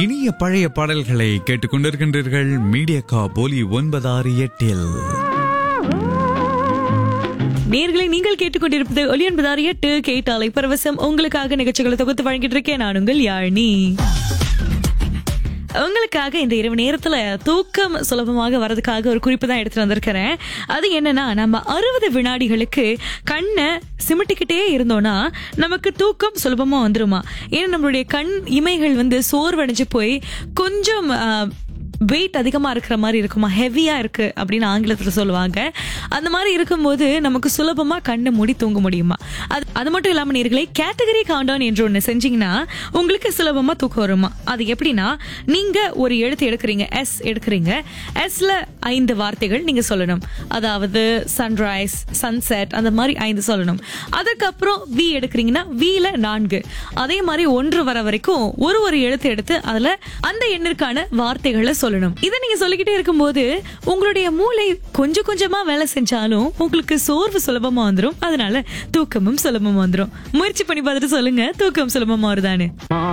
இனிய பழைய பாடல்களை கேட்டுக்கொண்டிருக்கின்றீர்கள் மீடியா போலி ஒன்பதாறு எட்டில் நேர்களை நீங்கள் கேட்டுக்கொண்டிருப்பது ஒலி என்பதார் எட்டு கேட்டாலை பரவசம் உங்களுக்காக நிகழ்ச்சிகளை தொகுத்து வழங்கிட்டு இருக்கேன் நான் உங்கள் யாழினி உங்களுக்காக இந்த இரவு நேரத்துல தூக்கம் சுலபமாக வர்றதுக்காக ஒரு குறிப்பு தான் எடுத்துட்டு வந்திருக்கிறேன் அது என்னன்னா நம்ம அறுபது வினாடிகளுக்கு கண்ணை சிமிட்டிக்கிட்டே இருந்தோம்னா நமக்கு தூக்கம் சுலபமா வந்துருமா ஏன்னா நம்மளுடைய கண் இமைகள் வந்து சோர்வடைஞ்சு போய் கொஞ்சம் வெயிட் அதிகமா இருக்கிற மாதிரி இருக்குமா ஹெவியா இருக்கு அப்படின்னு ஆங்கிலத்துல சொல்லுவாங்க அந்த மாதிரி இருக்கும்போது நமக்கு சுலபமா கண்ணை மூடி தூங்க முடியுமா அது அது மட்டும் இல்லாம நேர்களை கேட்டகரி கவுண்டவுன் என்று ஒண்ணு செஞ்சீங்கன்னா உங்களுக்கு சுலபமா தூக்கம் வருமா அது எப்படின்னா நீங்க ஒரு எழுத்து எடுக்கிறீங்க எஸ் எடுக்கிறீங்க எஸ்ல ஐந்து வார்த்தைகள் நீங்க சொல்லணும் அதாவது சன்ரைஸ் சன்செட் அந்த மாதிரி ஐந்து சொல்லணும் அதுக்கப்புறம் வி எடுக்கிறீங்கன்னா வில நான்கு அதே மாதிரி ஒன்று வர வரைக்கும் ஒரு ஒரு எழுத்து எடுத்து அதுல அந்த எண்ணிற்கான வார்த்தைகளை சொல்லணும் இதை நீங்க சொல்லிக்கிட்டே இருக்கும்போது உங்களுடைய மூளை கொஞ்சம் கொஞ்சமா வேலை செஞ்சாலும் உங்களுக்கு சோர்வு சுலபமா வந்துரும் அதனால தூக்கமும் சுலபமா வந்துரும் முயற்சி பண்ணி பார்த்துட்டு சொல்லுங்க தூக்கம் சுலபமா வருதான்னு